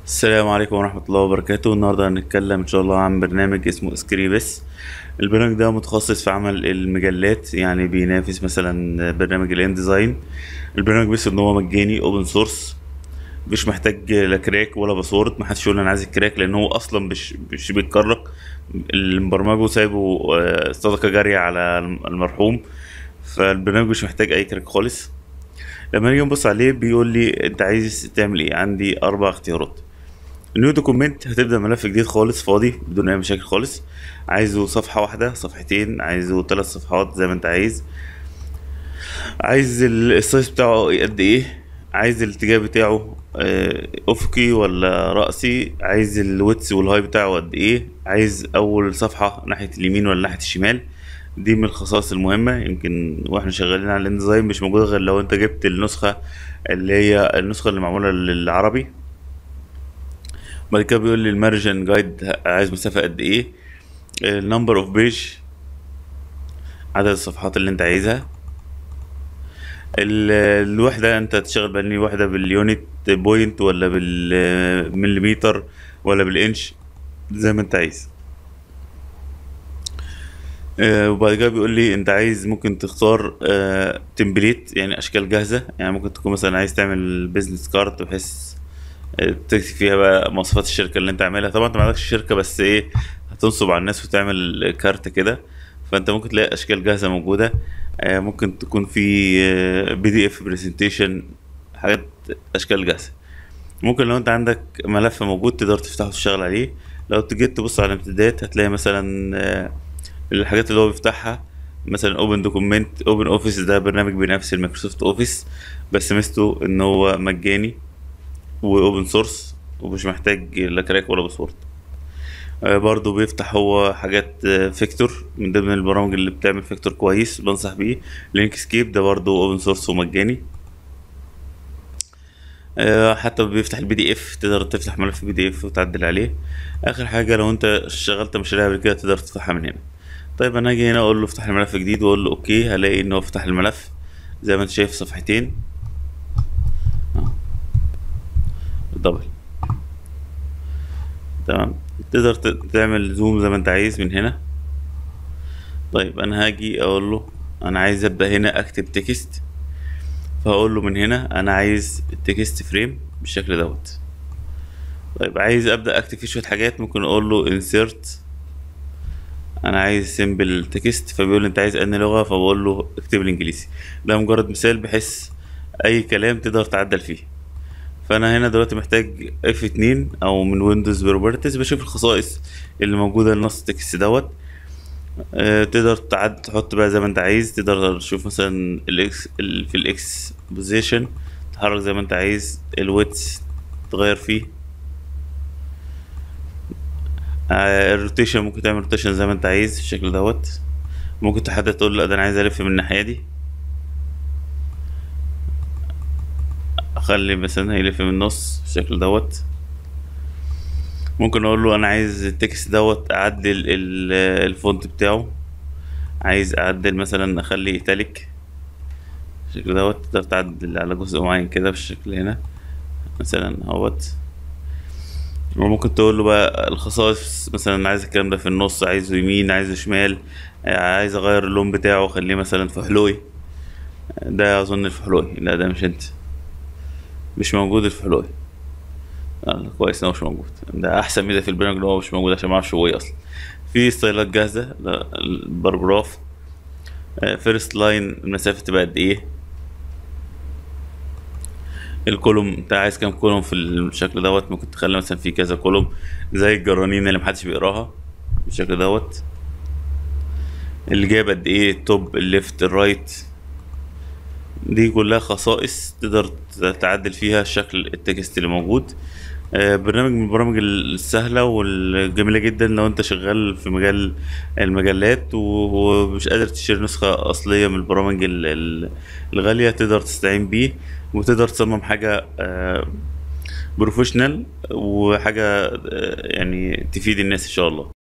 السلام عليكم ورحمة الله وبركاته النهاردة هنتكلم إن شاء الله عن برنامج اسمه سكريبس البرنامج ده متخصص في عمل المجلات يعني بينافس مثلا برنامج الان ديزاين البرنامج بس ان هو مجاني اوبن سورس مش محتاج لا كراك ولا باسورد محدش يقول انا عايز الكراك لان هو اصلا مش مش بيتكرك اللي مبرمجه سايبه آه، صدقة جارية على المرحوم فالبرنامج مش محتاج اي كراك خالص لما نيجي نبص عليه بيقول لي انت عايز تعمل ايه عندي اربع اختيارات نيو دوكومنت هتبدا ملف جديد خالص فاضي بدون اي مشاكل خالص عايزه صفحه واحده صفحتين عايزه ثلاث صفحات زي ما انت عايز عايز ال- السايز بتاعه قد ايه عايز الاتجاه بتاعه آه، افقي ولا رأسي عايز الويتس والهاي بتاعه قد ايه عايز اول صفحه ناحيه اليمين ولا ناحيه الشمال دي من الخصائص المهمة يمكن واحنا شغالين على الانديزاين مش موجودة غير لو انت جبت النسخة اللي هي النسخة اللي معمولة للعربي بعد كده بيقول لي المارجن جايد عايز مسافة قد ايه النمبر اوف بيج عدد الصفحات اللي انت عايزها ال- الوحدة انت تشتغل بأني وحدة باليونت بوينت ولا بالمليمتر ولا بالانش زي ما انت عايز آه، وبعد كده بيقول لي انت عايز ممكن تختار آه، تمبليت يعني اشكال جاهزة يعني ممكن تكون مثلا عايز تعمل بيزنس كارد بحيث تكتب فيها بقى مواصفات الشركة اللي انت عاملها طبعا انت ما عندكش شركة بس ايه هتنصب على الناس وتعمل كارت كده فانت ممكن تلاقي اشكال جاهزة موجودة آه، ممكن تكون في بي دي اف برزنتيشن حاجات اشكال جاهزة ممكن لو انت عندك ملف موجود تقدر تفتحه وتشتغل عليه لو تجيت تبص على الامتدادات هتلاقي مثلا آه، الحاجات اللي هو بيفتحها مثلا اوبن دوكيمنت اوبن اوفيس ده برنامج بينافس المايكروسوفت اوفيس بس ميزته ان هو مجاني واوبن سورس ومش محتاج لا كراك ولا باسورد آه، برضه بيفتح هو حاجات فيكتور من ضمن البرامج اللي بتعمل فيكتور كويس بنصح بيه لينك سكيب ده برضه اوبن سورس ومجاني آه، حتى بيفتح البي دي اف تقدر تفتح ملف بي دي اف وتعدل عليه اخر حاجه لو انت اشتغلت مشاريع قبل كده تقدر تفتحها من هنا طيب انا اجي هنا اقول له افتح الملف جديد واقول له اوكي هلاقي ان هو فتح الملف زي ما انت شايف صفحتين آه. دبل تمام تقدر ت- تعمل زوم زي ما انت عايز من هنا طيب انا هاجي اقول له انا عايز ابدا هنا اكتب تكست فهقول له من هنا انا عايز التكست فريم بالشكل دوت طيب عايز ابدا اكتب فيه شويه حاجات ممكن اقول له insert انا عايز سيمبل تكست فبيقول لي انت عايز انهي لغه فبقول له اكتب لي انجليزي ده مجرد مثال بحيث اي كلام تقدر تعدل فيه فانا هنا دلوقتي محتاج اف 2 او من ويندوز بروبرتيز بشوف الخصائص اللي موجوده لنص التكست دوت آه، تقدر تعد تحط بقى زي ما انت عايز تقدر تشوف مثلا الاكس ال- في الاكس بوزيشن تحرك زي ما انت عايز الويتس تغير فيه آه، الروتيشن ممكن تعمل روتيشن زي ما انت عايز بالشكل دوت ممكن تحدد تقول لا ده انا عايز الف من الناحيه دي اخلي مثلا يلف من النص بالشكل دوت ممكن اقول له انا عايز التكست دوت اعدل ال- الفونت بتاعه عايز اعدل مثلا اخلي ايتاليك بالشكل دوت تقدر تعدل على جزء معين كده بالشكل هنا مثلا اهوت وممكن تقول له بقى الخصائص مثلا أنا عايز الكلام ده في النص عايزه يمين عايزه شمال آه، عايز اغير اللون بتاعه اخليه مثلا فحلوي ده اظن الفحلوي لا ده مش انت مش موجود الفحلوي آه كويس ان هو مش موجود ده احسن ميزه في البرنامج ان هو مش موجود عشان ما اعرفش هو ايه اصلا في ستايلات جاهزه لا، الباراجراف فيرست لاين المسافه تبقى قد ايه الكولوم انت عايز كام كولوم في الشكل دوت ممكن تخلي مثلا في كذا كولوم زي الجرانين اللي محدش بيقراها بالشكل دوت اللي جايب قد ايه التوب الليفت الرايت دي كلها خصائص تقدر تعدل فيها شكل التكست اللي موجود آه، برنامج من البرامج السهلة والجميلة جدا لو انت شغال في مجال المجلات و- ومش قادر تشتري نسخة أصلية من البرامج ال- ال- الغالية تقدر تستعين بيه وتقدر تصمم حاجة بروفيشنال وحاجة آه، يعني تفيد الناس إن شاء الله